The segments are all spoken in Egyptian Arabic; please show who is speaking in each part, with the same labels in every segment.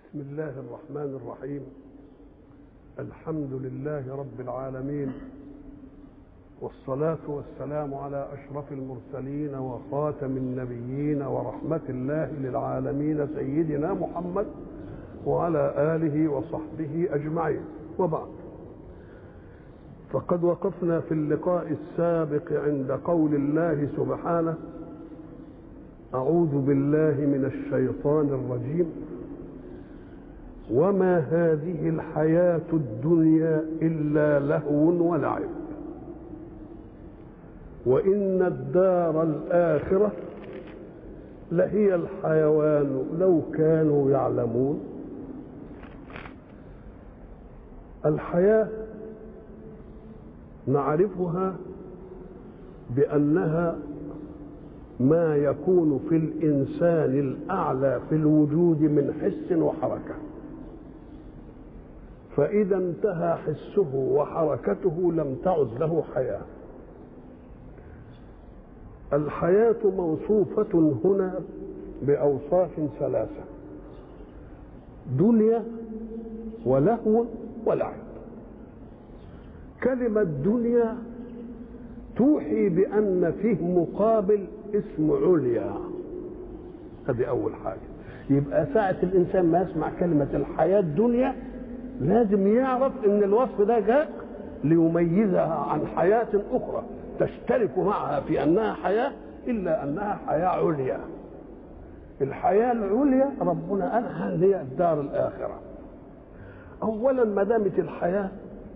Speaker 1: بسم الله الرحمن الرحيم الحمد لله رب العالمين والصلاة والسلام على أشرف المرسلين وخاتم النبيين ورحمة الله للعالمين سيدنا محمد وعلى آله وصحبه أجمعين وبعد فقد وقفنا في اللقاء السابق عند قول الله سبحانه أعوذ بالله من الشيطان الرجيم وما هذه الحياة الدنيا إلا لهو ولعب وإن الدار الآخرة لهي الحيوان لو كانوا يعلمون الحياة نعرفها بأنها ما يكون في الإنسان الأعلى في الوجود من حس وحركة فإذا انتهى حسه وحركته لم تعد له حياة الحياة موصوفة هنا بأوصاف ثلاثة دنيا ولهو ولعب كلمة دنيا توحي بأن فيه مقابل اسم عليا هذه أول حاجة يبقى ساعة الإنسان ما يسمع كلمة الحياة الدنيا لازم يعرف ان الوصف ده جاء ليميزها عن حياة أخرى تشترك معها في أنها حياة إلا أنها حياة عليا الحياة العليا ربنا قالها هي الدار الآخرة أولا ما دامت الحياة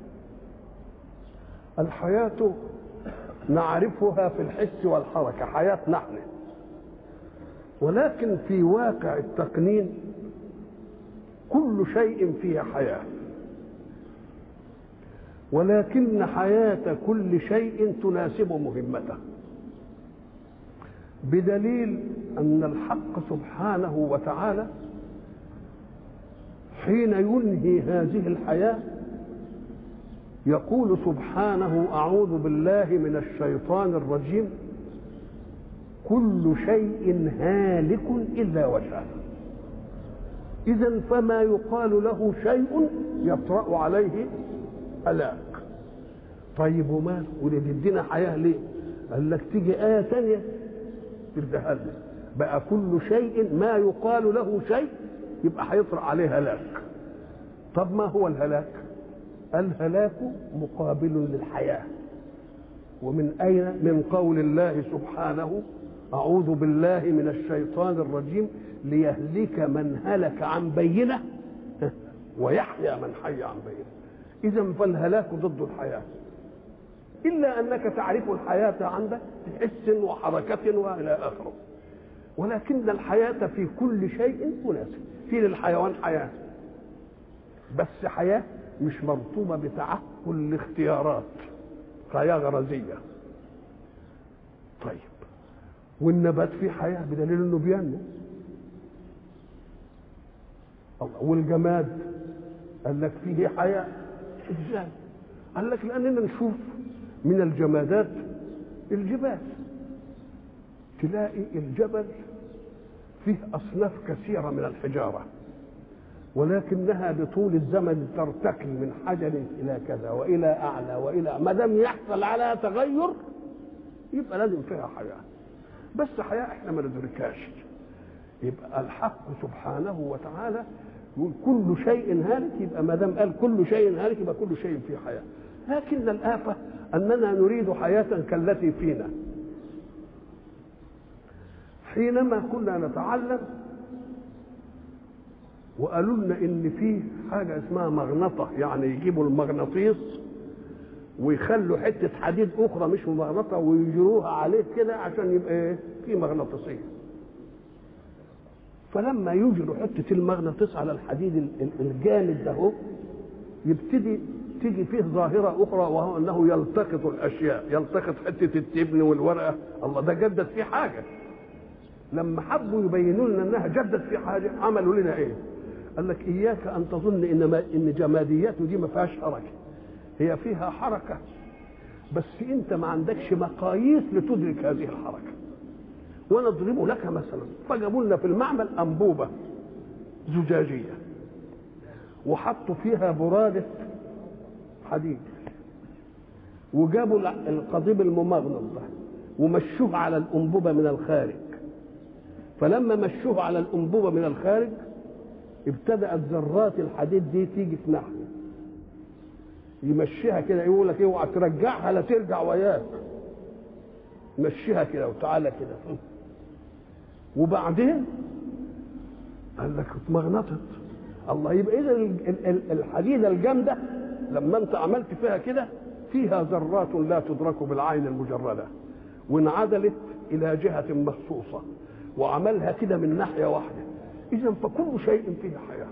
Speaker 1: الحياة نعرفها في الحس والحركة حياة نحن ولكن في واقع التقنين كل شيء فيه حياة ولكن حياة كل شيء تناسب مهمته بدليل أن الحق سبحانه وتعالى حين ينهي هذه الحياة يقول سبحانه أعوذ بالله من الشيطان الرجيم كل شيء هالك إلا وجهه إذا فما يقال له شيء يطرأ عليه هلاك طيب وما ودي تدينا حياة ليه؟ قال لك تيجي آية ثانية تردها لنا بقى كل شيء ما يقال له شيء يبقى هيطرأ عليه هلاك طب ما هو الهلاك؟ الهلاك مقابل للحياة ومن أين؟ من قول الله سبحانه أعوذ بالله من الشيطان الرجيم ليهلك من هلك عن بينة ويحيى من حي عن بينة إذا فالهلاك ضد الحياة إلا أنك تعرف الحياة عندك بحس وحركة وإلى آخره ولكن الحياة في كل شيء مناسب في للحيوان حياة بس حياة مش مرطوبة بتعهد الاختيارات حياة غرزية طيب والنبات فيه حياة بدليل انه بينمو والجماد قال لك فيه حياة ازاي قال لك لاننا نشوف من الجمادات الجبال تلاقي الجبل فيه اصناف كثيره من الحجاره ولكنها بطول الزمن ترتقي من حجر الى كذا والى اعلى والى ما دام يحصل على تغير يبقى لازم فيها حياه بس حياه احنا ما ندركهاش يبقى الحق سبحانه وتعالى يقول كل شيء هالك يبقى ما دام قال كل شيء هالك يبقى كل شيء فيه حياه لكن الآفة أننا نريد حياة كالتي فينا حينما كنا نتعلم وقالوا لنا ان في حاجه اسمها مغنطه يعني يجيبوا المغناطيس ويخلوا حته حديد اخرى مش مغنطه ويجروها عليه كده عشان يبقى ايه في مغناطيسيه فلما يجروا حته المغناطيس على الحديد الجامد ده هو يبتدي تيجي فيه ظاهره اخرى وهو انه يلتقط الاشياء يلتقط حته التبن والورقه الله ده جدد فيه حاجه لما حبوا يبينوا لنا انها جدد في حاجه عملوا لنا ايه قال لك اياك ان تظن ان ما ان جمادياته دي ما فيهاش حركه هي فيها حركه بس انت ما عندكش مقاييس لتدرك هذه الحركه ونضرب لك مثلا فجابوا لنا في المعمل انبوبه زجاجيه وحطوا فيها برادة حديد وجابوا القضيب الممغنط ده ومشوه على الأنبوبة من الخارج فلما مشوه على الأنبوبة من الخارج ابتدأت ذرات الحديد دي تيجي في ناحية يمشيها كده يقول لك اوعى ترجعها لا ترجع وياك مشيها كده وتعالى كده وبعدين قال لك اتمغنطت الله يبقى اذا الحديده الجامده لما انت عملت فيها كده فيها ذرات لا تدرك بالعين المجرده وانعدلت الى جهه مخصوصه وعملها كده من ناحيه واحده اذا فكل شيء فيه حياه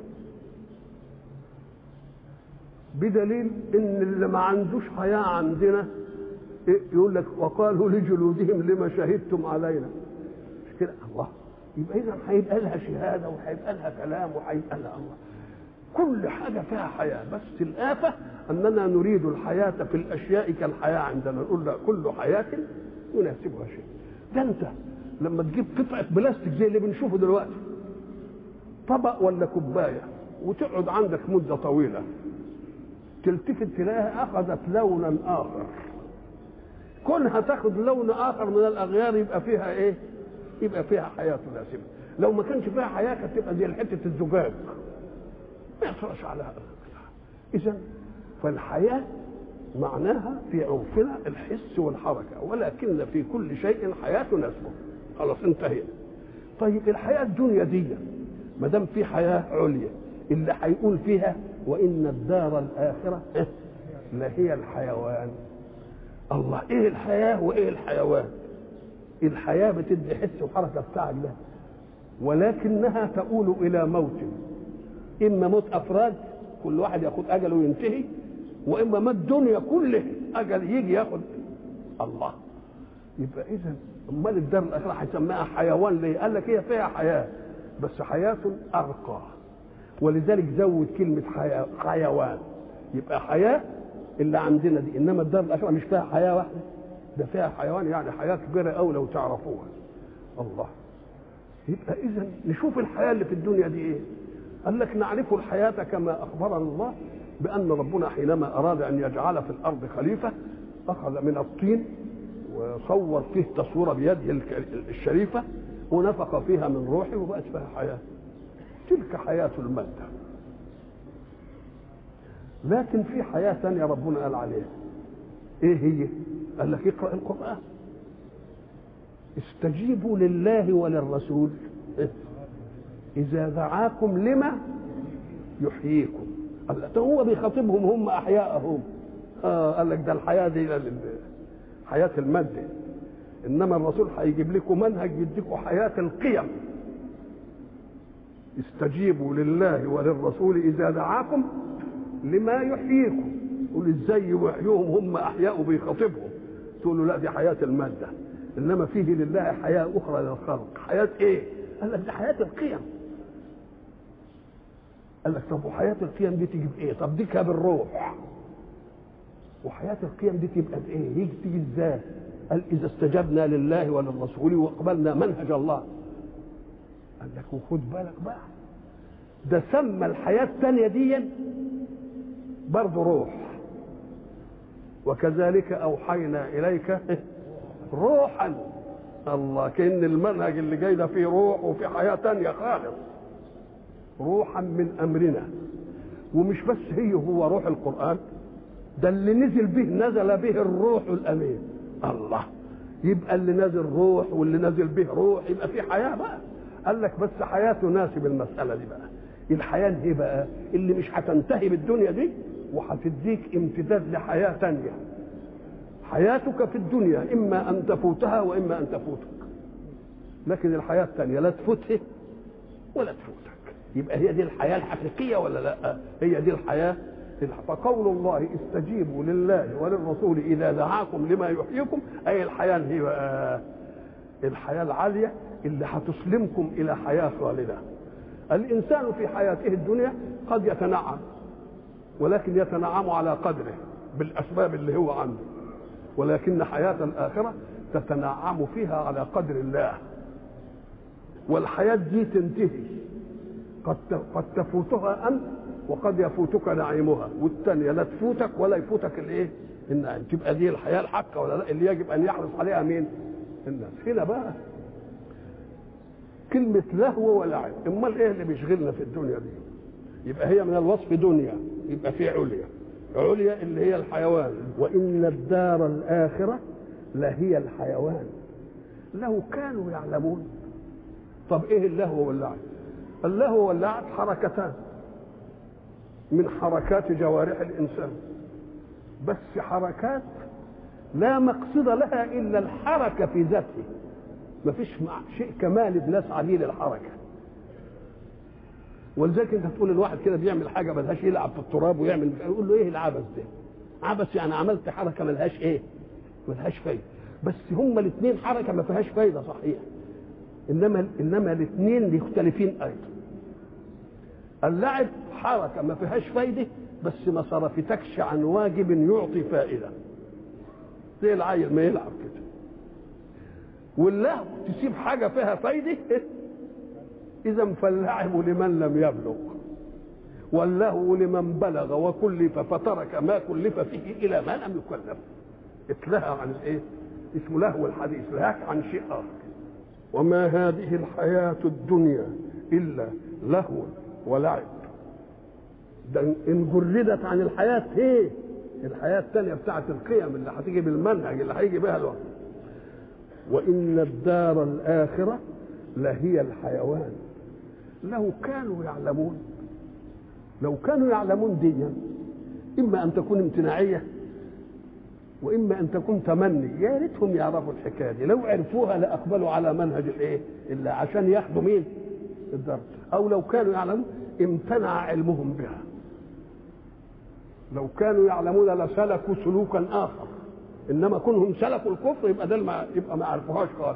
Speaker 1: بدليل ان اللي ما عندوش حياه عندنا يقول لك وقالوا لجلودهم لما شهدتم علينا مش كده الله يبقى اذا هيبقى لها شهاده وهيبقى لها كلام وهيبقى لها الله كل حاجه فيها حياه بس الافه اننا نريد الحياه في الاشياء كالحياه عندنا نقول لا كل حياه يناسبها شيء ده انت لما تجيب قطعه بلاستيك زي اللي بنشوفه دلوقتي طبق ولا كوبايه وتقعد عندك مده طويله تلتفت تلاقيها اخذت لونا اخر كونها تاخذ لون اخر من الاغيار يبقى فيها ايه يبقى فيها حياه تناسبها لو ما كانش فيها حياه كانت تبقى زي حته الزجاج ما يصرش على هذا اذا فالحياه معناها في عرفنا الحس والحركه ولكن في كل شيء حياه تناسبه خلاص انتهينا طيب الحياه الدنيا دي ما دام في حياه عليا اللي هيقول فيها وان الدار الاخره لهي الحيوان الله ايه الحياه وايه الحيوان الحياه بتدي حس وحركه بتاعك ده ولكنها تؤول الى موت اما موت افراد كل واحد ياخد اجله وينتهي واما ما الدنيا كله اجل يجي ياخد الله يبقى اذا امال الدار الاخره هيسميها حيوان ليه؟ قال لك هي فيها حياه بس حياه ارقى ولذلك زود كلمه حياة حيوان يبقى حياه اللي عندنا دي انما الدار الاخره مش فيها حياه واحده ده فيها حيوان يعني حياه كبيره قوي لو تعرفوها الله يبقى اذا نشوف الحياه اللي في الدنيا دي ايه قال لك نعرف الحياه كما اخبرنا الله بان ربنا حينما اراد ان يجعل في الارض خليفه اخذ من الطين وصور فيه تصوير بيده الشريفه ونفخ فيها من روحه وبقت فيها حياه تلك حياه الماده لكن في حياه ثانيه ربنا قال عليها ايه هي قال لك اقرا القران استجيبوا لله وللرسول اذا دعاكم لما يحييكم قال ده هو بيخاطبهم هم احياءهم آه قال لك ده الحياه دي حياه الماده انما الرسول هيجيب لكم منهج يديكم حياه القيم استجيبوا لله وللرسول اذا دعاكم لما يحييكم يقول ازاي يحيوهم هم احياء وبيخاطبهم تقول له لا دي حياه الماده انما فيه لله حياه اخرى للخلق حياه ايه قال لك دي حياه القيم قال لك طب وحياه القيم دي تيجي بايه طب دي بالروح وحياه القيم دي تبقى بايه يجي تيجي ازاي قال اذا استجبنا لله وللرسول واقبلنا منهج الله قال لك وخد بالك بقى ده سمى الحياه الثانيه دي برضه روح وكذلك اوحينا اليك روحا الله كان المنهج اللي جاي ده فيه روح وفي حياه تانية خالص روحا من امرنا ومش بس هي هو روح القران ده اللي نزل به نزل به الروح الامين الله يبقى اللي نازل روح واللي نازل به روح يبقى في حياه بقى قال لك بس حياه تناسب المساله دي بقى الحياه ايه بقى اللي مش هتنتهي بالدنيا دي وهتديك امتداد لحياه تانية حياتك في الدنيا اما ان تفوتها واما ان تفوتك لكن الحياه الثانيه لا تفوتها ولا تفوتك يبقى هي دي الحياه الحقيقيه ولا لا هي دي الحياه فقول الله استجيبوا لله وللرسول اذا دعاكم لما يحييكم اي الحياه هي الحياه العاليه اللي هتسلمكم الى حياه خالده الانسان في حياته الدنيا قد يتنعم ولكن يتنعم على قدره بالاسباب اللي هو عنده ولكن حياه الاخره تتنعم فيها على قدر الله والحياه دي تنتهي قد قد تفوتها انت وقد يفوتك نعيمها والثانيه لا تفوتك ولا يفوتك الايه؟ النعيم تبقى دي الحياه الحقه ولا لا اللي يجب ان يحرص عليها مين؟ الناس هنا بقى كلمة لهو ولعب امال ايه اللي بيشغلنا في الدنيا دي يبقى هي من الوصف دنيا يبقى في عليا عليا اللي هي الحيوان وان الدار الاخرة لهي الحيوان لو كانوا يعلمون طب ايه اللهو واللعب اللهو واللعب حركتان من حركات جوارح الانسان بس حركات لا مقصد لها الا الحركه في ذاته ما فيش شيء كمالي بنسعى ليه للحركه ولذلك انت تقول الواحد كده بيعمل حاجه ملهاش يلعب في التراب ويعمل يقول له ايه العبث ده؟ عبث يعني عملت حركه ملهاش ايه؟ ملهاش فايده بس هما الاثنين حركه ما فيهاش فايده صحيح انما انما الاثنين مختلفين ايضا اللعب حركه ما فيهاش فايده بس ما صرفتكش عن واجب يعطي فائده زي العيل ما يلعب كده واللهو تسيب حاجه فيها فايده اذا فاللعب لمن لم يبلغ واللهو لمن بلغ وكلف فترك ما كلف فيه الى ما لم يكلف اتلهى عن الايه اسمه لهو الحديث لهاك عن شيء اخر وما هذه الحياه الدنيا الا لهو ولعب ده ان جردت عن الحياه ايه الحياه الثانيه بتاعت القيم اللي هتيجي بالمنهج اللي هيجي بها الوقت وان الدار الاخره لهي الحيوان لو كانوا يعلمون لو كانوا يعلمون ديا اما ان تكون امتناعيه واما ان تكون تمني يا ريتهم يعرفوا الحكايه دي لو عرفوها لاقبلوا على منهج الايه الا عشان ياخدوا مين الدرس او لو كانوا يعلمون امتنع علمهم بها لو كانوا يعلمون لسلكوا سلوكا اخر انما كونهم سلكوا الكفر يبقى ده ما يبقى ما عرفوهاش خالص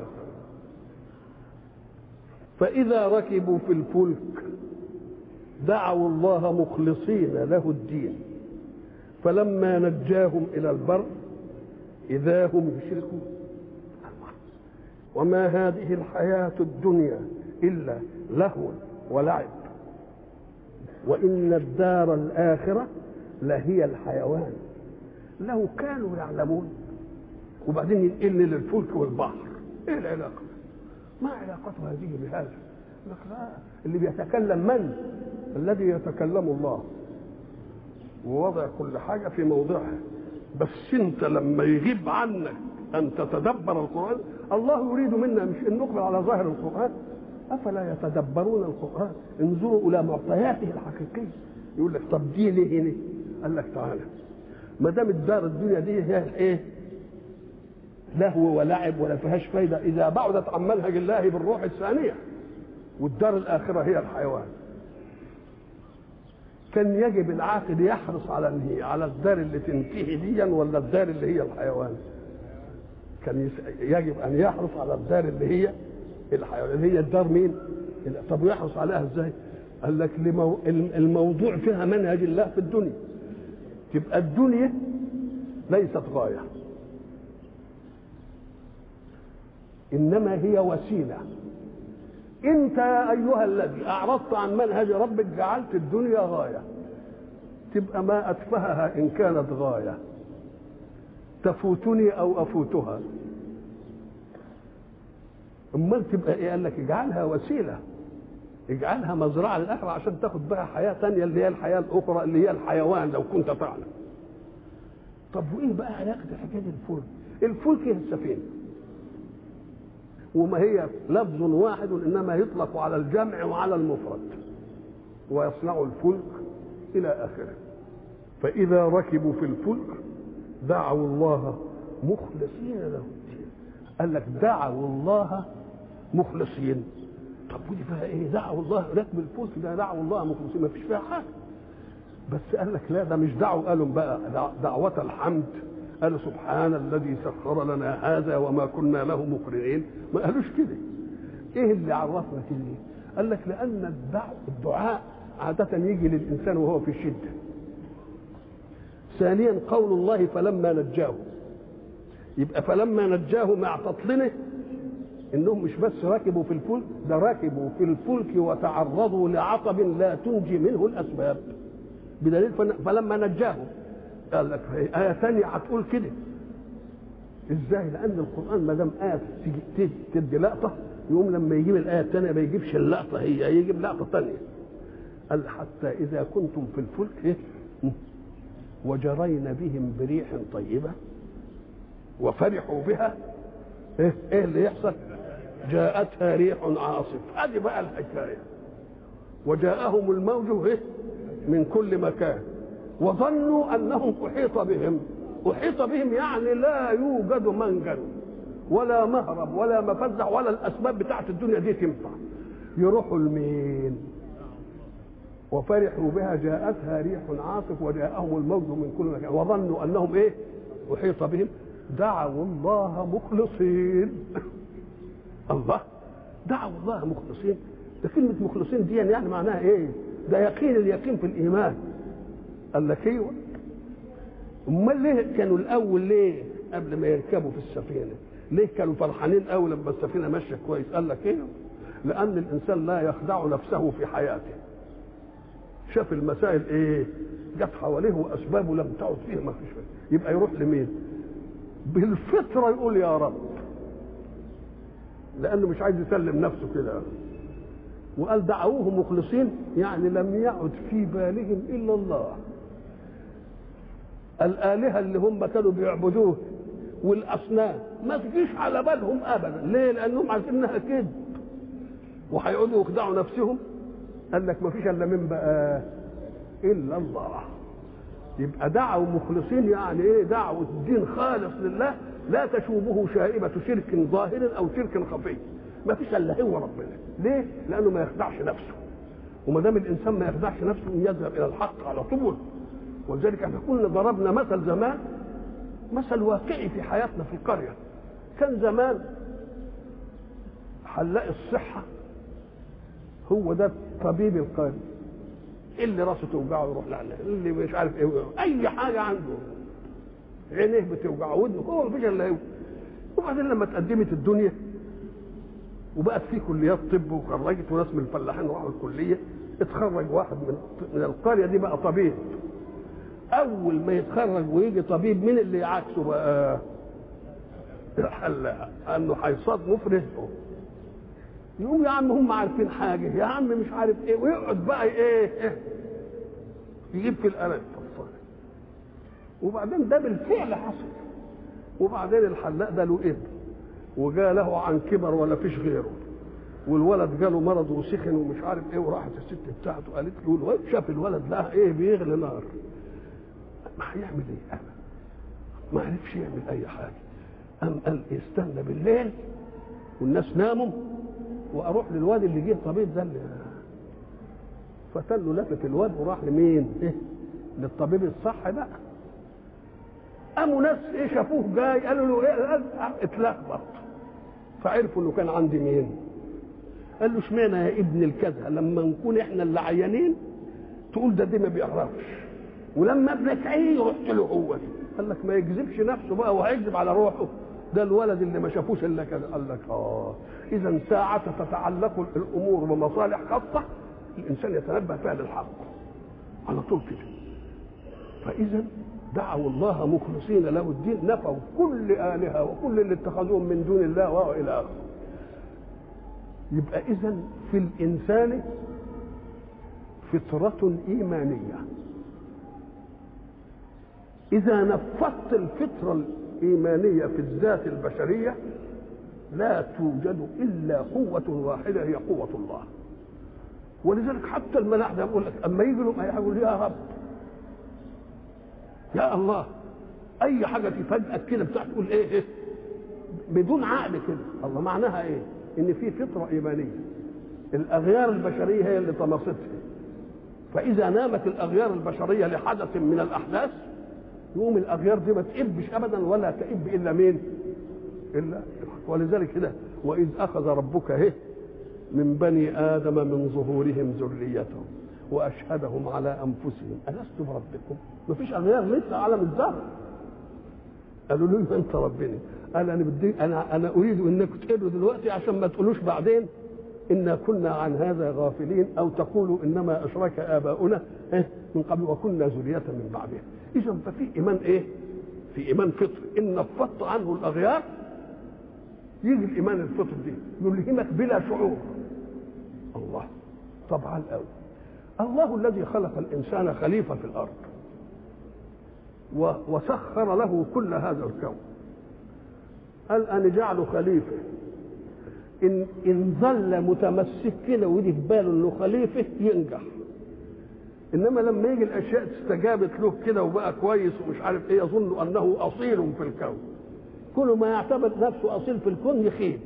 Speaker 1: فاذا ركبوا في الفلك دعوا الله مخلصين له الدين فلما نجاهم الى البر اذا هم يشركون وما هذه الحياه الدنيا الا لهو ولعب وان الدار الاخره لهي الحيوان لو كانوا يعلمون وبعدين ينقلني للفلك والبحر ايه العلاقه ما علاقة هذه بهذا لك لا اللي بيتكلم من الذي يتكلم الله ووضع كل حاجة في موضعها بس انت لما يغيب عنك ان تتدبر القرآن الله يريد منا مش ان نقبل على ظاهر القرآن افلا يتدبرون القرآن انظروا الى معطياته الحقيقية يقول لك طب دي ليه هنا قال لك تعالى ما دام الدار الدنيا دي هي ايه لهو ولعب ولا فيهاش فايدة إذا بعدت عن منهج الله بالروح الثانية والدار الآخرة هي الحيوان كان يجب العاقل يحرص على انهي على الدار اللي تنتهي ديا ولا الدار اللي هي الحيوان كان يجب ان يحرص على الدار اللي هي الحيوان اللي هي الدار مين طب ويحرص عليها ازاي قال لك لمو... الموضوع فيها منهج الله في الدنيا تبقى الدنيا ليست غايه انما هي وسيله انت يا ايها الذي اعرضت عن منهج ربك جعلت الدنيا غايه تبقى ما اتفهها ان كانت غايه تفوتني او افوتها امال تبقى ايه قال لك اجعلها وسيله اجعلها مزرعه للاخره عشان تاخد بها حياه ثانيه اللي هي الحياه الاخرى اللي هي الحيوان لو كنت تعلم طب وايه بقى علاقه الحكايه دي الفلك الفلك هي السفينه وما هي لفظ واحد انما يطلق على الجمع وعلى المفرد ويصنع الفلك الى اخره فاذا ركبوا في الفلك دعوا الله مخلصين له الدين قال لك دعوا الله مخلصين طب ودي فيها ايه دعوا الله ركب الفلك ده دعوا الله مخلصين ما فيش فيها حاجه بس قال لك لا ده مش دعوا قالوا بقى دعوة الحمد قالوا سبحان الذي سخر لنا هذا وما كنا له مقرنين ما قالوش كده ايه اللي عرفنا كده قال لك لان الدعو الدعاء عادة يجي للإنسان وهو في شدة ثانيا قول الله فلما نجاه يبقى فلما نجاه مع تطلنه انهم مش بس ركبوا في الفلك ده ركبوا في الفلك وتعرضوا لعطب لا تنجي منه الاسباب بدليل فلما نجاهم قال لك آية ثانية هتقول كده ازاي؟ لأن القرآن ما دام آية تيجي تدي لقطة يقوم لما يجيب الآية الثانية ما يجيبش اللقطة هي يجيب لقطة ثانية قال حتى إذا كنتم في الفلك إيه؟ وجرين بهم بريح طيبة وفرحوا بها إيه, إيه اللي يحصل؟ جاءتها ريح عاصف هذه بقى الحكاية وجاءهم الموج إيه؟ من كل مكان وظنوا انهم احيط بهم احيط بهم يعني لا يوجد منجل ولا مهرب ولا مفزع ولا الاسباب بتاعت الدنيا دي تنفع يروحوا لمين وفرحوا بها جاءتها ريح عاصف وجاءهم الموج من كل مكان وظنوا انهم ايه احيط بهم دعوا الله مخلصين الله دعوا الله مخلصين ده كلمة مخلصين دي يعني معناها ايه؟ ده يقين اليقين في الإيمان قال لك ايوه امال ليه كانوا الاول ليه قبل ما يركبوا في السفينه ليه كانوا فرحانين قوي لما السفينه ماشيه كويس قال لك ايه لان الانسان لا يخدع نفسه في حياته شاف المسائل ايه جت حواليه واسبابه لم تعد فيه ما فيش يبقى يروح لمين بالفطره يقول يا رب لانه مش عايز يسلم نفسه كده وقال دعوه مخلصين يعني لم يعد في بالهم الا الله الآلهة اللي هم كانوا بيعبدوه والأصنام ما تجيش على بالهم أبدا ليه؟ لأنهم عارفين إنها كذب وهيقعدوا يخدعوا نفسهم قال لك ما فيش إلا من بقى إلا الله يبقى دعوا مخلصين يعني إيه دعوا الدين خالص لله لا تشوبه شائبة شرك ظاهر أو شرك خفي ما فيش إلا هو ربنا ليه؟ لأنه ما يخدعش نفسه وما دام الإنسان ما يخدعش نفسه يذهب إلى الحق على طول ولذلك احنا كنا ضربنا مثل زمان مثل واقعي في حياتنا في القريه كان زمان حلاق الصحه هو ده طبيب القريه اللي راسه توجعه يروح لعنه اللي مش عارف ايه اي حاجه عنده عينيه بتوجعه ودنه هو مفيش الا هو وبعدين لما اتقدمت الدنيا وبقت في كليات طب وخرجت وناس من الفلاحين راحوا الكليه اتخرج واحد من من القريه دي بقى طبيب اول ما يتخرج ويجي طبيب مين اللي يعاكسه بقى الحلاق انه هيصادمه في رزقه يقوم يا عم هم عارفين حاجه يا عم مش عارف ايه ويقعد بقى ايه, إيه يجيب في القلم وبعدين ده بالفعل حصل وبعدين الحلاق ده له ابن وجاء له عن كبر ولا فيش غيره والولد جاله مرض وسخن ومش عارف ايه وراحت الست بتاعته قالت له الولد شاف الولد لقى ايه بيغلي نار ما هيعمل ايه انا ما عرفش يعمل اي حاجه قام قال استنى بالليل والناس ناموا واروح للواد اللي جه طبيب ده اللي فتن له لفت الواد وراح لمين؟ إيه؟ للطبيب الصح بقى قاموا ناس ايه شافوه جاي قالوا له ايه اتلخبط فعرفوا انه كان عندي مين؟ قال له اشمعنى يا ابن الكذا لما نكون احنا اللي عيانين تقول ده دي ما بيعرفش ولما ابنك عيه رحت له هو قال لك ما يكذبش نفسه بقى وهيكذب على روحه ده الولد اللي ما شافوش الا كذا قال لك اه اذا ساعة تتعلق الامور بمصالح خاصة الانسان يتنبه فيها للحق على طول كده فاذا دعوا الله مخلصين له الدين نفوا كل آلهة وكل اللي اتخذوهم من دون الله والى اخره يبقى اذا في الانسان فطرة ايمانية إذا نفضت الفطرة الإيمانية في الذات البشرية لا توجد إلا قوة واحدة هي قوة الله ولذلك حتى الملاحدة يقول لك أما يجي لهم يقول يا رب يا الله أي حاجة تفاجئك كده بتاع تقول إيه, إيه بدون عقل كده الله معناها إيه؟ إن في فطرة إيمانية الأغيار البشرية هي اللي طمستها فإذا نامت الأغيار البشرية لحدث من الأحداث يقوم الاغيار دي ما تئبش ابدا ولا تئب الا مين؟ الا ولذلك كده واذ اخذ ربك اهي من بني ادم من ظهورهم ذريتهم واشهدهم على انفسهم الست بربكم؟ ما فيش اغيار لسه عالم الذر قالوا له انت ربنا قال انا بدي انا انا اريد انكم تقولوا دلوقتي عشان ما تقولوش بعدين انا كنا عن هذا غافلين او تقولوا انما اشرك اباؤنا من قبل وكنا ذريه من بعدهم اذا ففي ايمان ايه في ايمان فطري ان نفضت عنه الاغيار يجي الايمان الفطري دي يلهمك بلا شعور الله طبعا قوي الله الذي خلق الانسان خليفه في الارض وسخر له كل هذا الكون قال أن جعله خليفة إن إن ظل متمسك كده ودي في باله إنه خليفة ينجح إنما لما يجي الأشياء استجابت له كده وبقى كويس ومش عارف إيه يظن أنه أصيل في الكون كل ما يعتبر نفسه أصيل في الكون يخيب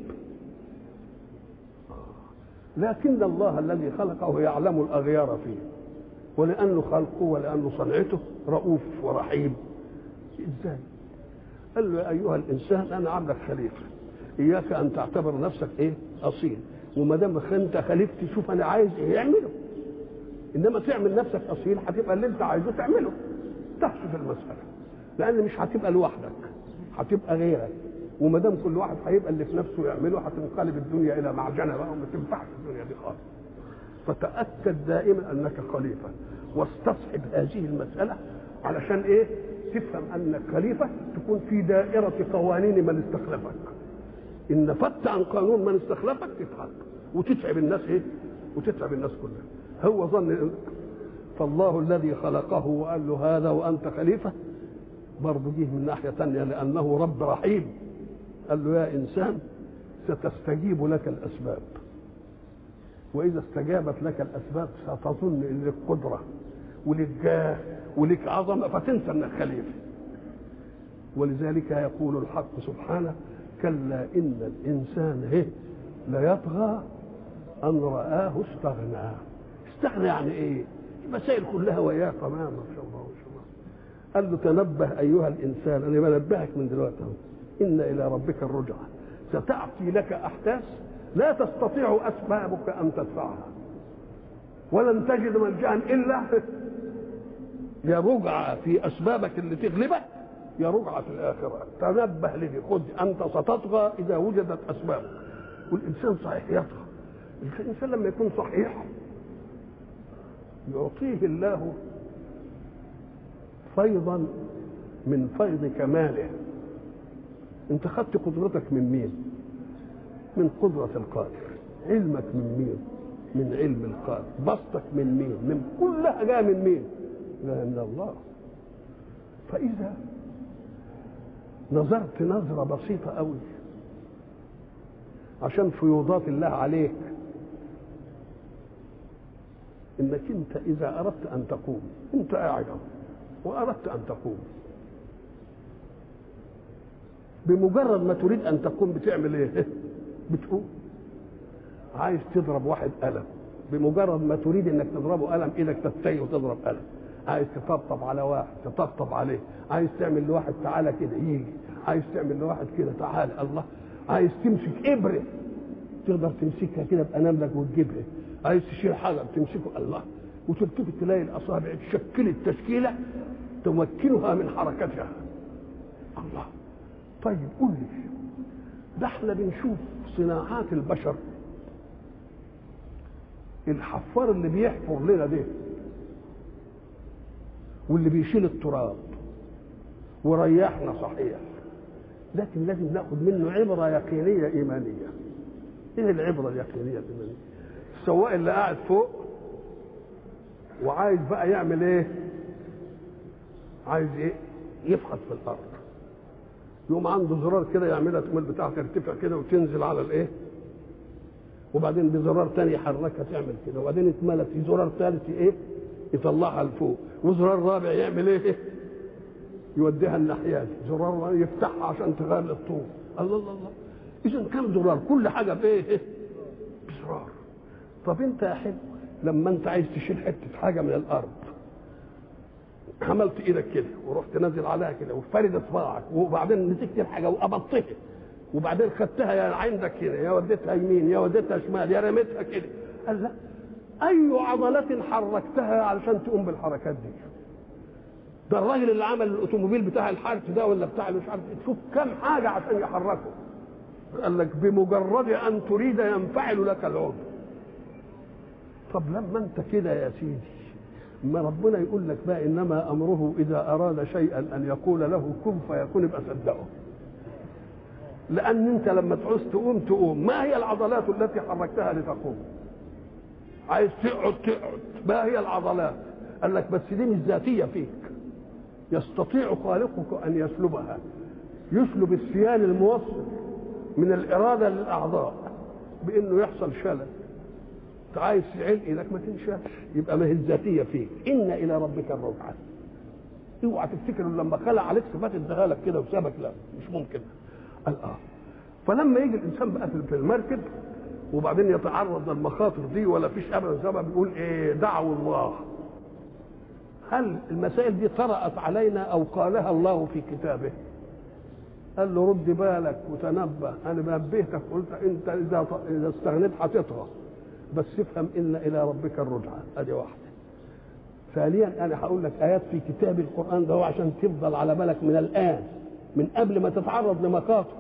Speaker 1: لكن الله الذي خلقه يعلم الأغيار فيه ولأنه خلقه ولأنه صنعته رؤوف ورحيم إزاي؟ قال له يا أيها الإنسان أنا عاملك خليفة إياك أن تعتبر نفسك إيه؟ أصيل وما دام أنت خليفتي شوف أنا عايز إيه يعمله إنما تعمل نفسك أصيل هتبقى اللي أنت عايزه تعمله تحسب المسألة لأن مش هتبقى لوحدك هتبقى غيرك وما دام كل واحد هيبقى اللي في نفسه يعمله هتنقلب الدنيا إلى معجنة بقى وما تنفعش الدنيا دي خالص فتأكد دائما أنك خليفة واستصحب هذه المسألة علشان إيه؟ تفهم أنك خليفة تكون في دائرة قوانين من استخلفك إن نفدت عن قانون من استخلفك تتعب وتتعب الناس إيه؟ وتتعب الناس كلها هو ظن فالله الذي خلقه وقال له هذا وأنت خليفة برضه جه من ناحية ثانية لأنه رب رحيم قال له يا إنسان ستستجيب لك الأسباب واذا استجابت لك الاسباب ستظن ان لك قدره ولك جاه ولك عظمه فتنسى انك خليفه ولذلك يقول الحق سبحانه كلا ان الانسان هي ليطغى ان رآه استغنى استغنى يعني ايه المسائل كلها وياه تماما ما شاء الله ما شاء الله قال له تنبه ايها الانسان انا بنبهك من دلوقتي اهو ان الى ربك الرجعه ستاتي لك احداث لا تستطيع اسبابك ان تدفعها ولن تجد ملجا الا يا رجعه في اسبابك اللي تغلبك يا رجعه في الاخره تنبه لدي خذ انت ستطغى اذا وجدت اسبابك والانسان صحيح يطغى الانسان لما يكون صحيح يعطيه الله فيضا من فيض كماله انت خدت قدرتك من مين من قدرة القادر علمك من مين من علم القادر بسطك من مين من كلها جاء من مين جاء من الله فإذا نظرت نظرة بسيطة قوي عشان فيوضات الله عليك انك انت اذا اردت ان تقوم انت قاعد واردت ان تقوم بمجرد ما تريد ان تقوم بتعمل ايه بتقوم عايز تضرب واحد قلم بمجرد ما تريد انك تضربه قلم ايدك تتجه وتضرب قلم عايز تطبطب على واحد تطبطب عليه عايز تعمل لواحد تعالى كده يجي عايز تعمل لواحد كده تعالى الله عايز تمسك ابره تقدر تمسكها كده باناملك وتجيبها عايز تشيل حجر تمسكه الله وتلتفت تلاقي الاصابع تشكلت تشكيله تمكنها من حركتها الله طيب قول لي ده احنا بنشوف صناعات البشر الحفار اللي بيحفر لنا ده واللي بيشيل التراب وريحنا صحيح لكن لازم ناخد منه عبره يقينيه ايمانيه ايه العبره اليقينيه الايمانيه السواق اللي قاعد فوق وعايز بقى يعمل ايه عايز ايه يفحط في الارض يقوم عنده زرار كده يعملها تقوم البتاع ترتفع كده وتنزل على الايه وبعدين بزرار تاني يحركها تعمل كده وبعدين اتملت في زرار ثالث ايه يطلعها لفوق وزرار رابع يعمل ايه يوديها الناحيه دي زرار يفتحها عشان تغير الطول الله الله الله اذا كم زرار كل حاجه بايه بزرار طب انت يا حلو لما انت عايز تشيل حته حاجه من الارض عملت ايدك كده ورحت نازل عليها كده وفرد اصبعك وبعدين مسكت الحاجه وقبضتها وبعدين خدتها يا عندك كده يا وديتها يمين يا وديتها شمال يا رميتها كده قال لا اي عضلة حركتها علشان تقوم بالحركات دي ده الراجل اللي عمل الاوتوموبيل بتاع الحرث ده ولا بتاع مش عارف تشوف كم حاجه عشان يحركه قال لك بمجرد ان تريد ينفعل لك العضو طب لما انت كده يا سيدي ما ربنا يقول لك بقى انما امره اذا اراد شيئا ان يقول له كن فيكون يبقى صدقه لان انت لما تعوز تقوم تقوم ما هي العضلات التي حركتها لتقوم عايز تقعد تقعد ما هي العضلات قال لك بس دي مش ذاتيه فيك يستطيع خالقك ان يسلبها يسلب السيال الموصل من الاراده للاعضاء بانه يحصل شلل انت عايز تعين ايدك ما تنشفش يبقى ما هي الذاتيه فيك ان الى ربك الرجعه اوعى تفتكر لما خلق عليك صفات اداها لك كده وسابك لا مش ممكن قال اه فلما يجي الانسان بقى في المركب وبعدين يتعرض للمخاطر دي ولا فيش ابدا سبب يقول ايه دعوا الله هل المسائل دي طرأت علينا او قالها الله في كتابه قال له رد بالك وتنبه انا نبهتك قلت انت اذا اذا استغنيت هتطغى بس افهم ان الى ربك الرجعه ادي واحده ثانيا انا هقول لك ايات في كتاب القران ده عشان تفضل على بالك من الان من قبل ما تتعرض لمخاطر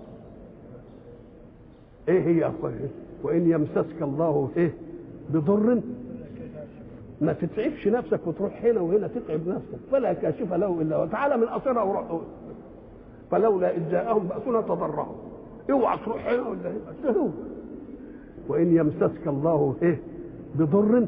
Speaker 1: ايه هي يا اخويا وان يمسسك الله ايه بضر ما تتعبش نفسك وتروح هنا وهنا تتعب نفسك فلا كاشف له الا هو تعالى من قصيرها وروح فلولا اذ جاءهم باسنا تضرعوا اوعى تروح هنا ولا هنا هو وان يمسسك الله ايه بضر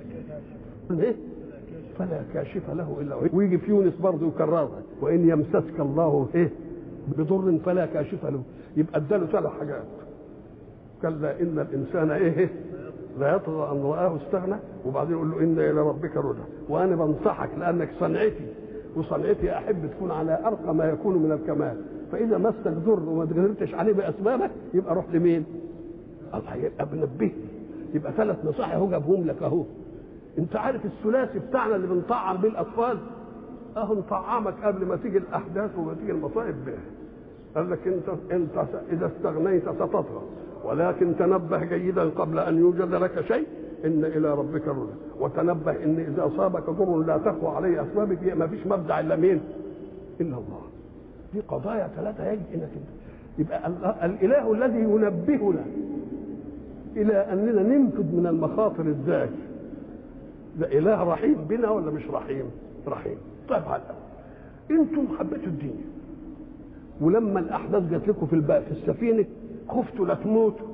Speaker 1: ايه فلا كاشف له الا هو ويجي في يونس برضه يكررها وان يمسسك الله ايه بضر فلا كاشف له يبقى اداله ثلاث حاجات كلا ان الانسان ايه لا يطغى ان رآه استغنى وبعدين يقول له ان الى ربك رجع وانا بنصحك لانك صنعتي وصنعتي احب تكون على ارقى ما يكون من الكمال فاذا مسك ضر وما قدرتش عليه باسبابك يبقى روح لمين؟ الله يبقى بنبهني يبقى ثلاث نصائح اهو جابهم لك اهو انت عارف الثلاثي بتاعنا اللي بنطعم بيه الاطفال اهو نطعمك قبل ما تيجي الاحداث وما تيجي المصائب به قال لك انت انت اذا استغنيت ستطغى ولكن تنبه جيدا قبل ان يوجد لك شيء ان الى ربك الرجع وتنبه ان اذا اصابك ضر لا تقوى عليه اسبابك ما فيش مبدع الا مين؟ الا الله دي قضايا ثلاثه يجب انك انت يبقى الاله الذي ينبهنا الى اننا ننفذ من المخاطر ازاي ده اله رحيم بنا ولا مش رحيم رحيم طيب على انتم حبيتوا الدنيا ولما الاحداث جات لكم في الباء في السفينه خفتوا لا تموتوا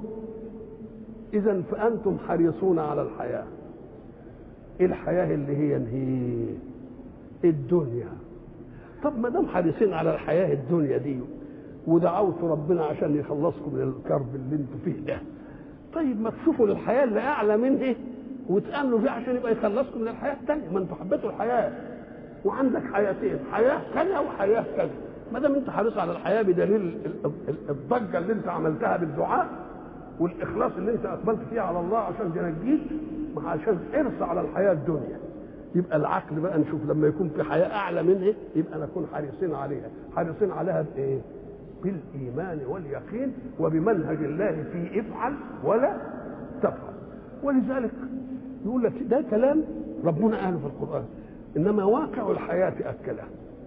Speaker 1: اذا فانتم حريصون على الحياه ايه الحياه اللي هي هي الدنيا طب ما دام حريصين على الحياه الدنيا دي ودعوتوا ربنا عشان يخلصكم من الكرب اللي انتوا فيه ده طيب ما تشوفوا للحياه اللي اعلى منه وتامنوا فيها عشان يبقى يخلصكم من الحياه الثانيه ما انتوا حبيتوا الحياه وعندك حياتين حياه كذا وحياه كذا ما دام انت حريص على الحياه بدليل الضجه اللي انت عملتها بالدعاء والاخلاص اللي انت اقبلت فيه على الله عشان تنجيك عشان حرص على الحياه الدنيا يبقى العقل بقى نشوف لما يكون في حياه اعلى منها يبقى نكون حريصين عليها حريصين عليها بايه بالايمان واليقين وبمنهج الله في افعل ولا تفعل ولذلك يقول لك ده كلام ربنا قاله في القران انما واقع الحياه اكله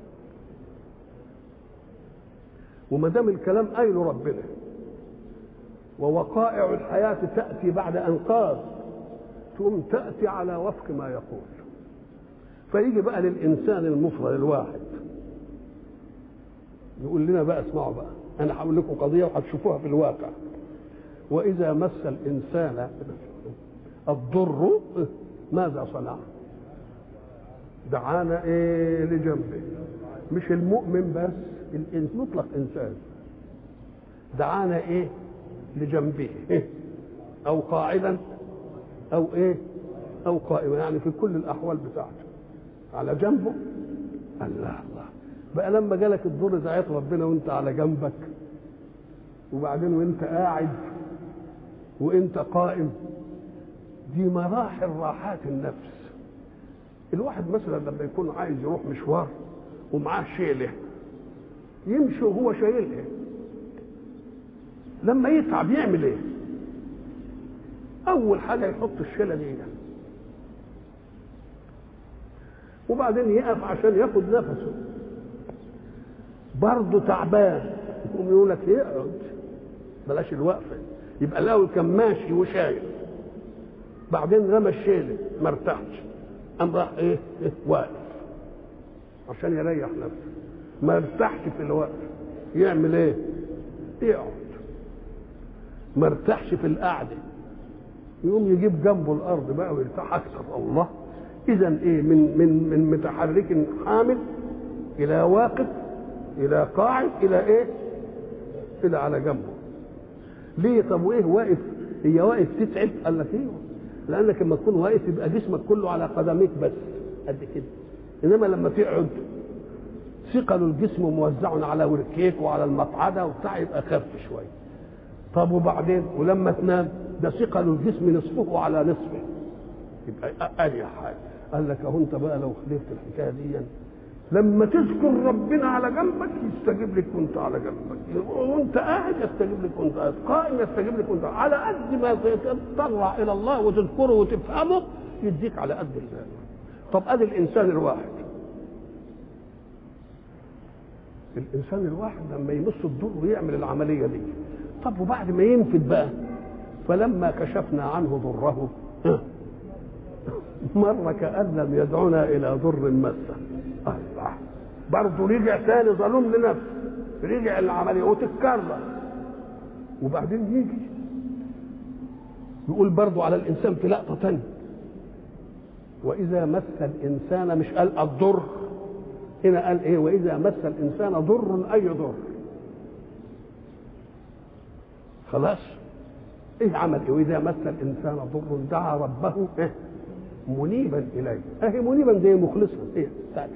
Speaker 1: وما دام الكلام قايله ربنا ووقائع الحياة تأتي بعد أنقاذ تقوم تأتي على وفق ما يقول فيجي بقى للإنسان المفرد الواحد يقول لنا بقى اسمعوا بقى أنا هقول لكم قضية وهتشوفوها في الواقع وإذا مس الإنسان الضر ماذا صنع؟ دعانا إيه لجنبه مش المؤمن بس الإنس مطلق إنسان دعانا إيه لجنبه إيه؟ أو قاعدا أو إيه أو قائما يعني في كل الأحوال بتاعته على جنبه الله الله بقى لما جالك الضر دعيت ربنا وانت على جنبك وبعدين وانت قاعد وانت قائم دي مراحل راحات النفس الواحد مثلا لما يكون عايز يروح مشوار ومعاه شيله يمشي وهو شايلها لما يتعب يعمل ايه اول حاجه يحط الشيله دي وبعدين يقف عشان ياخد نفسه برضه تعبان يقوم يقول لك يقعد بلاش الوقفه يبقى الاول كان ماشي وشايل بعدين رمى الشيله ما ارتاحش قام راح ايه, إيه واقف عشان يريح نفسه ما ارتاحش في الوقف يعمل ايه يقعد ما ارتاحش في القعده يقوم يجيب جنبه الارض بقى ويرتاح اكثر الله اذا ايه من من من متحرك حامل الى واقف الى قاعد الى ايه الى على جنبه ليه طب وايه واقف هي واقف تتعب قال لك ايوه لانك لما تكون واقف يبقى جسمك كله على قدميك بس قد كده انما لما تقعد ثقل الجسم موزع على وركيك وعلى المقعده وبتاع يبقى خف شويه طب وبعدين ولما تنام ده ثقل الجسم نصفه على نصفه يبقى اريح حاجه قال لك اهو انت بقى لو خلفت الحكايه دي لما تذكر ربنا على جنبك يستجيب لك وانت على جنبك وانت قاعد يستجيب لك وانت قاعد قائم يستجيب لك وانت على قد ما تتطلع الى الله وتذكره وتفهمه يديك على قد الله طب ادي الانسان الواحد الانسان الواحد لما يمس الضر ويعمل العمليه دي طب وبعد ما ينفد بقى فلما كشفنا عنه ضره مر كأن لم يدعنا إلى ضر مسه الله برضه رجع ثاني ظلوم لنفسه رجع العملية وتتكرر وبعدين يجي يقول برضه على الإنسان في لقطة تانية وإذا مس الإنسان مش قال الضر هنا قال إيه وإذا مس الإنسان ضر أي ضر خلاص ايه عمل ايه واذا مس الانسان ضر دعا ربه إيه؟ منيبا اليه اهي منيبا زي مخلصا ايه تأتي.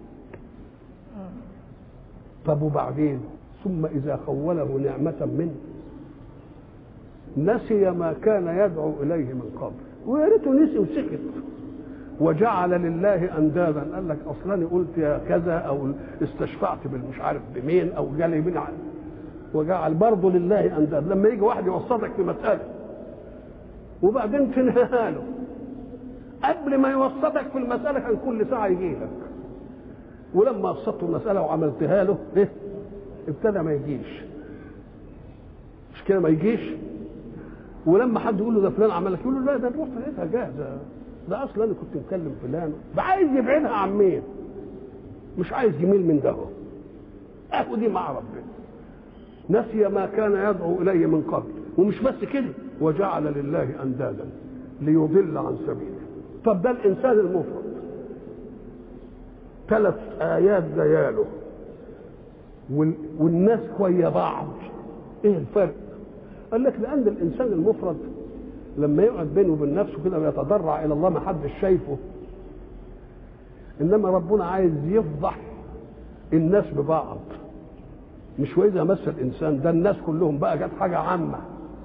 Speaker 1: طب وبعدين ثم اذا خوله نعمه منه نسي ما كان يدعو اليه من قبل ويا ريته نسي وسكت وجعل لله اندادا قال لك اصلا قلت يا كذا او استشفعت بالمش عارف بمين او جالي من وجعل برضه لله انداد لما يجي واحد يوسطك في مساله وبعدين تنهاها له قبل ما يوسطك في المساله كان كل ساعه يجي لك ولما وسطت المساله وعملتها له ايه ابتدى ما يجيش مش كده ما يجيش ولما حد يقول له ده فلان عمل لك يقول له لا ده نروح لقيتها جاهزه ده اصلا انا كنت مكلم فلان عايز يبعدها عن مين مش عايز يميل من ده اهو دي مع ربنا نسي ما كان يدعو اليه من قبل ومش بس كده وجعل لله اندادا ليضل عن سبيله طب ده الانسان المفرد ثلاث ايات دياله والناس ويا بعض ايه الفرق قال لك لان الانسان المفرد لما يقعد بينه وبين نفسه كده ويتضرع الى الله ما حدش شايفه انما ربنا عايز يفضح الناس ببعض مش واذا مس الانسان ده الناس كلهم بقى جت حاجه عامه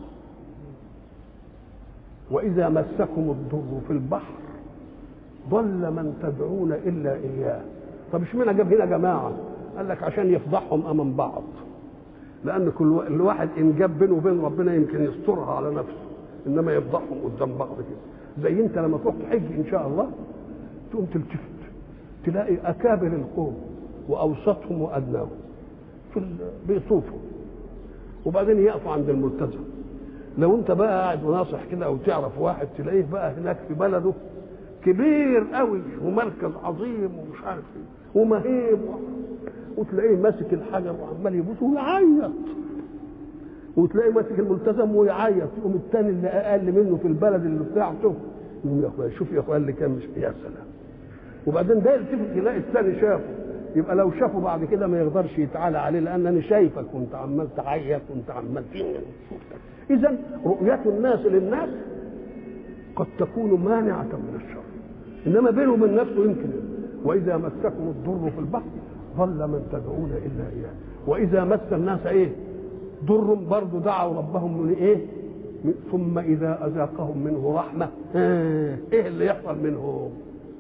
Speaker 1: واذا مسكم الضر في البحر ضل من تدعون الا اياه طب اشمعنى جاب هنا جماعه قال لك عشان يفضحهم امام بعض لان كل الواحد ان جاب بينه وبين ربنا يمكن يسترها على نفسه انما يفضحهم قدام بعض كده زي انت لما تروح تحج ان شاء الله تقوم تلتفت تلاقي اكابر القوم واوسطهم وادناهم في بيطوفوا وبعدين يقفوا عند الملتزم لو انت بقى قاعد وناصح كده او تعرف واحد تلاقيه بقى هناك في بلده كبير قوي ومركز عظيم ومش عارف ايه ومهيب وتلاقيه ماسك الحجر وعمال يبوس ويعيط وتلاقيه ماسك الملتزم ويعيط يقوم الثاني اللي اقل منه في البلد اللي بتاعته يقوم يا اخويا شوف يا اخويا اللي كان مش يا سلام وبعدين ده يلتفت يلاقي الثاني شافه يبقى لو شافه بعد كده ما يقدرش يتعالى عليه لان انا شايفك وانت عمال تعيط وانت عمال اذا رؤيه الناس للناس قد تكون مانعه من الشر انما بينه وبين نفسه يمكن واذا مسكم الضر في البحر ضل من تدعون الا اياه واذا مس الناس ايه ضر برضه دعوا ربهم من ايه ثم اذا اذاقهم منه رحمه ايه اللي يحصل منهم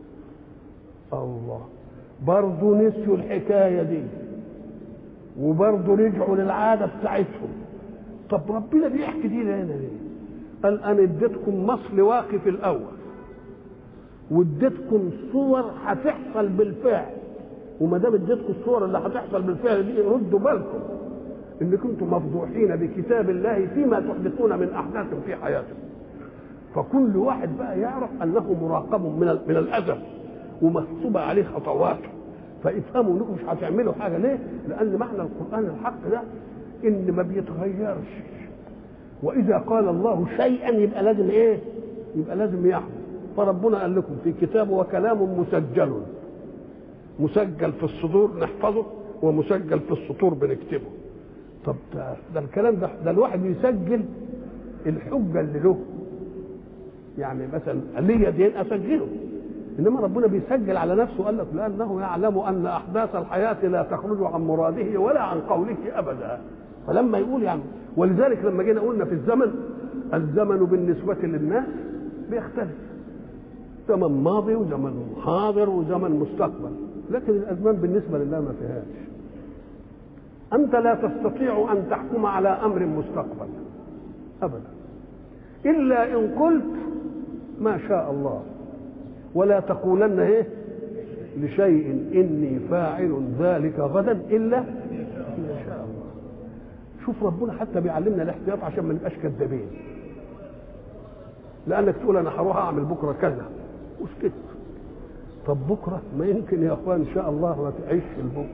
Speaker 1: الله برضه نسيوا الحكايه دي وبرضه رجعوا للعاده بتاعتهم طب ربنا بيحكي دي لنا ليه؟ قال انا اديتكم مصل واقف الاول واديتكم صور هتحصل بالفعل وما دام اديتكم الصور اللي هتحصل بالفعل دي ردوا بالكم ان كنتم مفضوحين بكتاب الله فيما تحدثون من احداث في حياتكم فكل واحد بقى يعرف انه مراقب من من الازل ومحسوبه عليه خطواته فافهموا انكم مش هتعملوا حاجه ليه؟ لان معنى القران الحق ده ان ما بيتغيرش واذا قال الله شيئا يبقى لازم ايه؟ يبقى لازم يحدث فربنا قال لكم في كتابه وكلام مسجل مسجل في الصدور نحفظه ومسجل في السطور بنكتبه طب ده, ده الكلام ده ده الواحد يسجل الحجه اللي له يعني مثلا ليا دين اسجله انما ربنا بيسجل على نفسه قال لك لانه يعلم ان احداث الحياه لا تخرج عن مراده ولا عن قوله ابدا فلما يقول يعني ولذلك لما جينا قلنا في الزمن الزمن بالنسبه للناس بيختلف زمن ماضي وزمن حاضر وزمن مستقبل لكن الازمان بالنسبه لله ما فيهاش انت لا تستطيع ان تحكم على امر مستقبل ابدا الا ان قلت ما شاء الله ولا تقولن ايه لشيء اني فاعل ذلك غدا الا ما شاء الله شوف ربنا حتى بيعلمنا الاحتياط عشان ما نبقاش كذابين لانك تقول انا هروح اعمل بكره كذا وسكت طب بكره ما يمكن يا اخوان ان شاء الله ما تعيش البكره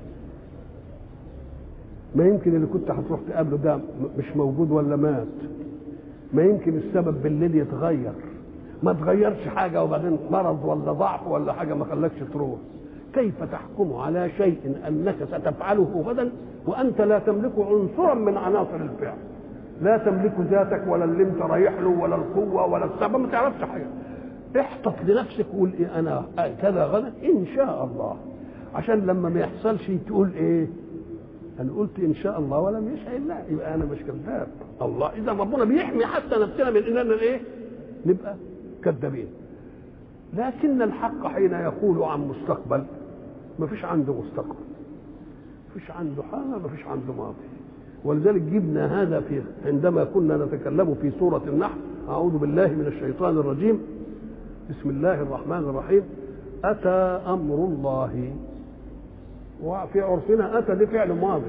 Speaker 1: ما يمكن اللي كنت هتروح تقابله ده مش موجود ولا مات ما يمكن السبب بالليل يتغير ما تغيرش حاجه وبعدين مرض ولا ضعف ولا حاجه ما خلاكش تروح كيف تحكم على شيء انك ستفعله غدا وانت لا تملك عنصرا من عناصر الفعل لا تملك ذاتك ولا اللي انت رايح له ولا القوه ولا السبب ما تعرفش حاجه احتط لنفسك وقول إيه انا كذا غدا ان شاء الله عشان لما ما يحصلش تقول ايه انا قلت ان شاء الله ولم يشاء الله يبقى انا مش كذاب الله اذا ربنا بيحمي حتى نفسنا من اننا ايه نبقى كذابين لكن الحق حين يقول عن مستقبل ما فيش عنده مستقبل ما فيش عنده حاجه ما فيش عنده ماضي ولذلك جبنا هذا في عندما كنا نتكلم في سوره النحل اعوذ بالله من الشيطان الرجيم بسم الله الرحمن الرحيم اتى امر الله وفي عرفنا اتى دي فعل ماضي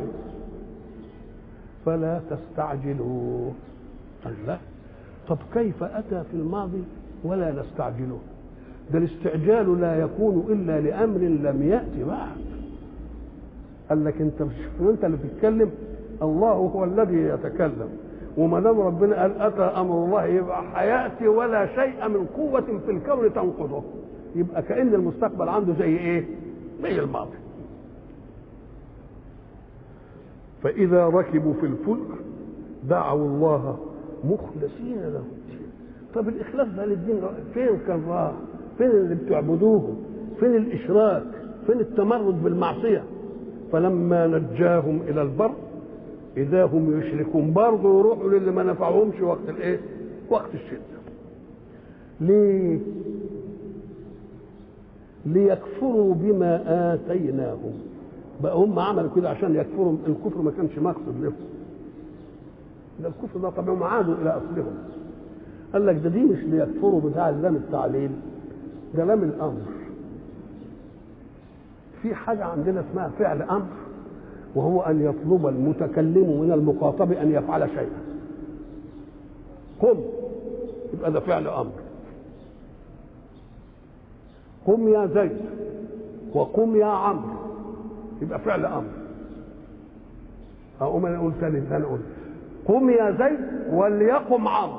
Speaker 1: فلا تستعجلوه الله طب كيف اتى في الماضي ولا نستعجله ده الاستعجال لا يكون الا لامر لم ياتي بعد قال لك انت مش وانت اللي بتتكلم الله هو الذي يتكلم وما دام ربنا قال اتى امر الله يبقى حياتي ولا شيء من قوه في الكون تنقضه يبقى كان المستقبل عنده زي ايه؟ زي الماضي فاذا ركبوا في الفلك دعوا الله مخلصين له الدين طب الاخلاص ده للدين فين كان راح فين اللي بتعبدوه فين الاشراك فين التمرد بالمعصيه فلما نجاهم الى البر اذا هم يشركون برضه يروحوا للي ما نفعهمش وقت الايه وقت الشده ليه ليكفروا بما اتيناهم بقى هم عملوا كده عشان يكفروا الكفر ما كانش مقصد لهم ده الكفر ده طبعا هم عادوا الى اصلهم قال لك ده دي مش ليكفروا بتاع لام التعليل ده لام الامر في حاجه عندنا اسمها فعل امر وهو ان يطلب المتكلم من المخاطب ان يفعل شيئا قم يبقى ده فعل امر قم يا زيد وقم يا عمرو يبقى فعل امر اقوم انا اقول ثاني ثاني اقول قم يا زيد وليقم عمرو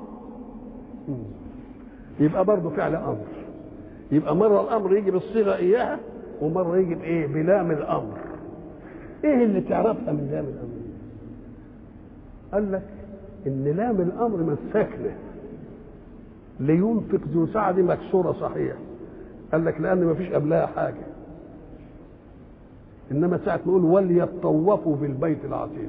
Speaker 1: يبقى برضه فعل امر يبقى مره الامر يجي بالصيغه اياها ومره يجي بايه بلام الامر ايه اللي تعرفها من لام الامر قال لك ان لام الامر من ساكنه لينفق ذو سعد مكسوره صحيح قال لك لان ما فيش قبلها حاجه انما ساعه نقول وليطوفوا بالبيت العتيق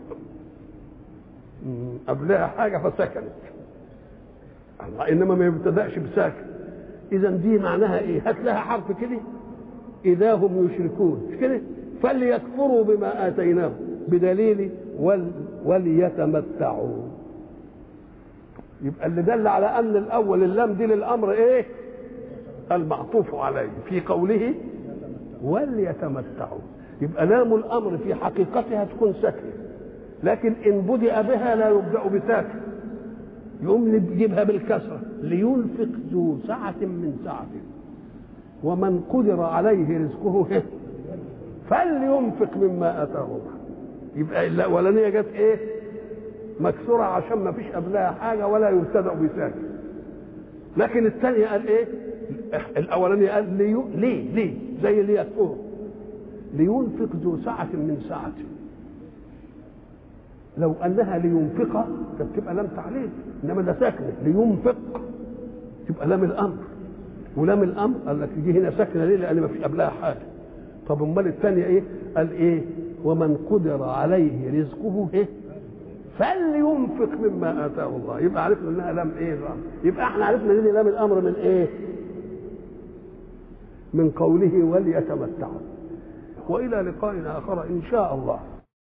Speaker 1: قبلها حاجه فسكنت انما ما يبتداش بساكن اذا دي معناها ايه هات لها حرف كده اذا هم يشركون مش كده فليكفروا بما اتيناهم بدليل ول وليتمتعوا يبقى اللي دل على ان الاول اللام دي للامر ايه المعطوف عليه في قوله وليتمتعوا يبقى لام الامر في حقيقتها تكون ساكنه لكن ان بدأ بها لا يبدأ بساكن يقوم يجيبها بالكسره لينفق ذو سعة من سعته ومن قدر عليه رزقه فلينفق مما اتاه الله يبقى الاولانيه جت ايه مكسوره عشان ما فيش قبلها حاجه ولا يبتدا بساكن لكن الثانيه قال ايه الاولانيه قال لي ليه ليه زي ليكفره لينفق ذو سعة من سعته لو انها لينفق كانت تبقى لام تعليل انما ده ساكنه لينفق تبقى لام الامر ولام الامر قال لك دي هنا ساكنه ليه؟ لان ما فيش قبلها حاجه طب امال الثانيه ايه؟ قال ايه؟ ومن قدر عليه رزقه ايه؟ فلينفق مما اتاه الله يبقى عرفنا انها لام ايه الامر يبقى احنا عرفنا ان لام الامر من ايه؟ من قوله وليتمتعوا والى لقاء اخر ان شاء الله